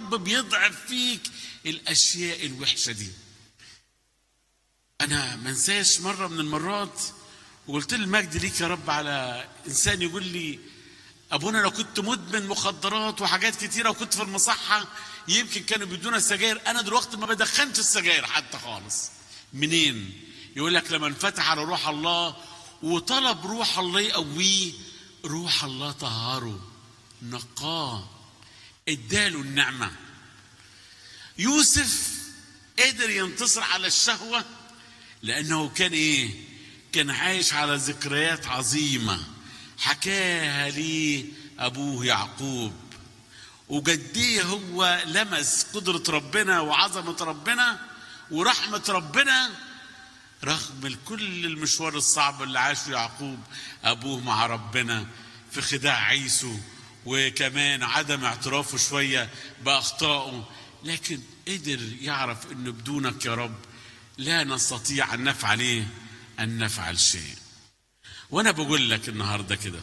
الرب بيضعف فيك الاشياء الوحشه دي انا ما انساش مره من المرات وقلت له المجد ليك يا رب على انسان يقول لي ابونا انا كنت مدمن مخدرات وحاجات كتيره وكنت في المصحه يمكن كانوا بيدونا السجاير انا دلوقتي ما بدخنش السجاير حتى خالص منين يقول لك لما انفتح على روح الله وطلب روح الله يقويه روح الله طهره نقاه اداله النعمه يوسف قدر ينتصر على الشهوه لانه كان ايه كان عايش على ذكريات عظيمه حكاها ليه ابوه يعقوب وجديه هو لمس قدره ربنا وعظمه ربنا ورحمه ربنا رغم كل المشوار الصعب اللي عاشه يعقوب ابوه مع ربنا في خداع عيسو وكمان عدم اعترافه شويه باخطائه لكن قدر يعرف انه بدونك يا رب لا نستطيع ان نفعل ايه ان نفعل شيء وانا بقول لك النهارده كده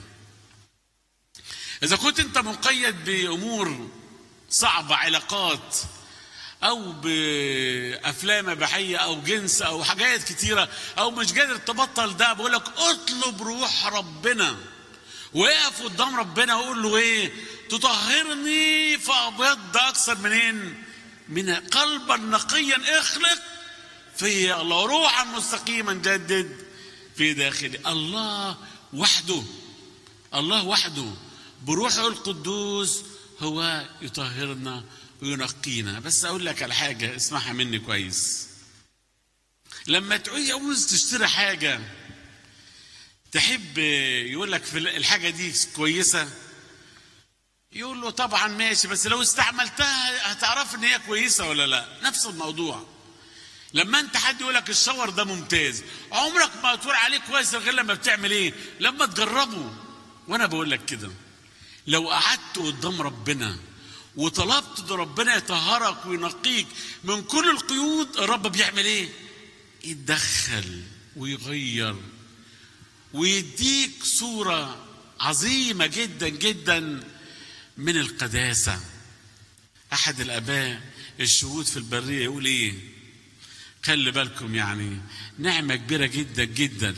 اذا كنت انت مقيد بامور صعبه علاقات او بافلام اباحيه او جنس او حاجات كتيره او مش قادر تبطل ده بقول لك اطلب روح ربنا وقف قدام ربنا وقول له ايه تطهرني فابيض اكثر منين من قلبا نقيا اخلق في الله روحا مستقيما جدد في داخلي الله وحده الله وحده بروحه القدوس هو يطهرنا وينقينا بس اقول لك على حاجه اسمعها مني كويس لما تعوز تشتري حاجه تحب يقول لك في الحاجه دي كويسه يقول له طبعا ماشي بس لو استعملتها هتعرف ان هي كويسه ولا لا نفس الموضوع لما انت حد يقول لك الشاور ده ممتاز عمرك ما هتقول عليه كويس غير لما بتعمل ايه لما تجربه وانا بقول لك كده لو قعدت قدام ربنا وطلبت ده ربنا يطهرك وينقيك من كل القيود الرب بيعمل ايه يتدخل ويغير ويديك صورة عظيمة جدا جدا من القداسة أحد الآباء الشهود في البرية يقول إيه خلي بالكم يعني نعمة كبيرة جدا جدا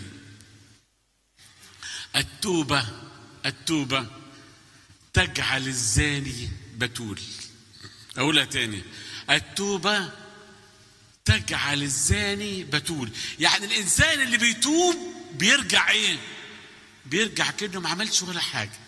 التوبة التوبة تجعل الزاني بتول أقولها تاني التوبة تجعل الزاني بتول يعني الإنسان اللي بيتوب بيرجع إيه بيرجع كأنه ما عملش ولا حاجة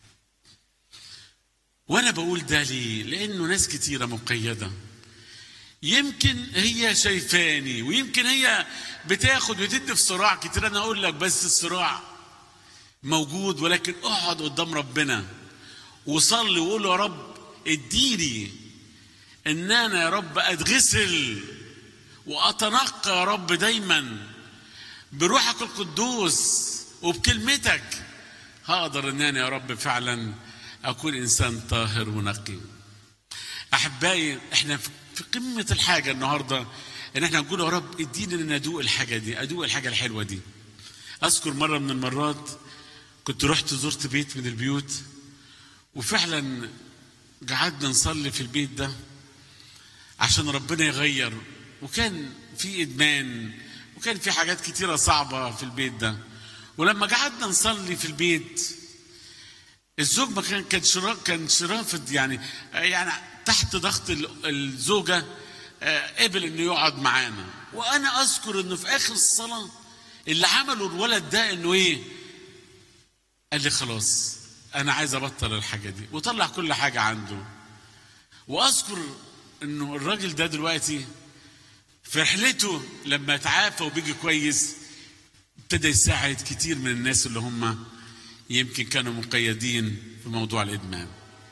وأنا بقول ده ليه لأنه ناس كتيرة مقيدة يمكن هي شايفاني ويمكن هي بتاخد وتدي في صراع كتير انا اقول لك بس الصراع موجود ولكن اقعد قدام ربنا وصلي وقول يا رب اديني ان انا يا رب اتغسل واتنقى يا رب دايما بروحك القدوس وبكلمتك هقدر ان انا يا رب فعلا اكون انسان طاهر ونقي احبائي احنا في قمه الحاجه النهارده ان احنا نقول يا رب اديني ان ادوق الحاجه دي ادوق الحاجه الحلوه دي اذكر مره من المرات كنت رحت زرت بيت من البيوت وفعلا قعدنا نصلي في البيت ده عشان ربنا يغير وكان في ادمان وكان في حاجات كتيره صعبه في البيت ده ولما قعدنا نصلي في البيت الزوج ما كان كان شرا كان شرافد يعني يعني تحت ضغط الزوجه قبل انه يقعد معانا وانا اذكر انه في اخر الصلاه اللي عمله الولد ده انه ايه قال لي خلاص انا عايز ابطل الحاجه دي وطلع كل حاجه عنده واذكر انه الراجل ده دلوقتي في رحلته لما تعافى وبيجي كويس ابتدى يساعد كتير من الناس اللي هم يمكن كانوا مقيدين في موضوع الادمان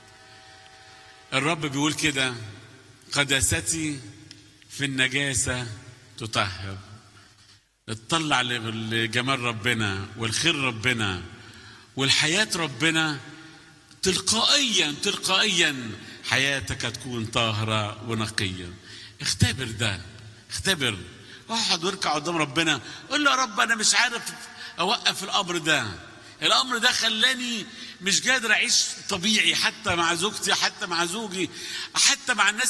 الرب بيقول كده قداستي في النجاسة تطهر اطلع لجمال ربنا والخير ربنا والحياة ربنا تلقائيا تلقائيا حياتك هتكون طاهرة ونقية اختبر ده اختبر اقعد واركع قدام ربنا قول له يا رب انا مش عارف اوقف الامر ده الامر ده خلاني مش قادر اعيش طبيعي حتى مع زوجتي حتى مع زوجي حتى مع الناس